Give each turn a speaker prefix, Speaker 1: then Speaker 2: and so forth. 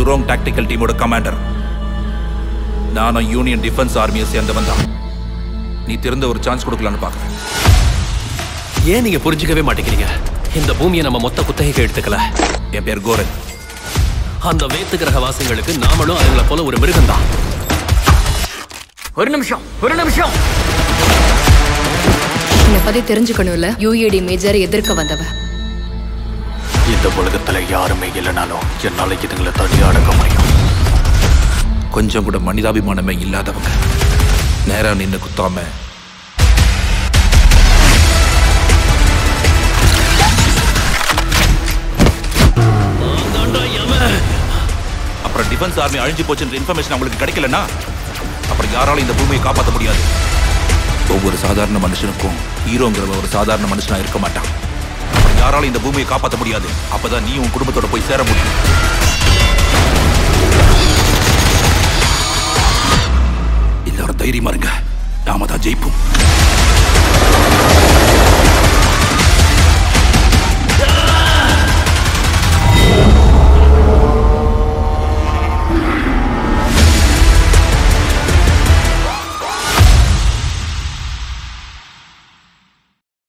Speaker 1: டுரோங் tactical டீமோட commander நானும் union defence ஆர்மியை சேர்ந்தவன் தான் நீ திறந்த ஒரு சான்ஸ் கொடுக்கலான்னு பார்க்குறேன்
Speaker 2: ஏன் நீங்க புரிஞ்சுக்கவே மாட்டேங்கிறீங்க இந்த பூமியை நம்ம மொத்த குத்தகைக்கு எடுத்துக்கல
Speaker 1: என் பேர் கோரன்
Speaker 2: அந்த வேத்து கிரக வாசிகளுக்கு நாமளும் அதுங்களை போல ஒரு மிருகம் தான்
Speaker 3: ஒரு நிமிஷம் ஒரு நிமிஷம்
Speaker 4: என்னை பத்தி தெரிஞ்சுக்கணும்ல யூஏடி மேஜர் எதிர்க்க வந்தவ
Speaker 2: இந்த உலகத்துல யாருமே இல்லைனாலும் என்னால இதுங்களை தனியா அடக்க முடியும்
Speaker 1: கொஞ்சம் கூட மனிதாபிமானமே இல்லாதவங்க நேரா நின்று குத்தாம அப்புறம் டிஃபென்ஸ் ஆர்மி அழிஞ்சு போச்சுன்ற இன்ஃபர்மேஷன் அவங்களுக்கு கிடைக்கலன்னா அப்புறம் யாராலும் இந்த பூமியை காப்பாற்ற முடியாது ஒவ்வொரு சாதாரண மனுஷனுக்கும் ஹீரோங்கிற ஒரு சாதாரண மனுஷனா இருக்க மாட்டான் அப்புறம் யாராலும் இந்த பூமியை காப்பாற்ற முடியாது அப்பதான் நீ உன் குடும்பத்தோட போய் சேர முடியும் எல்லாரும் தைரியமா இருங்க நாம தான் ஜெயிப்போம்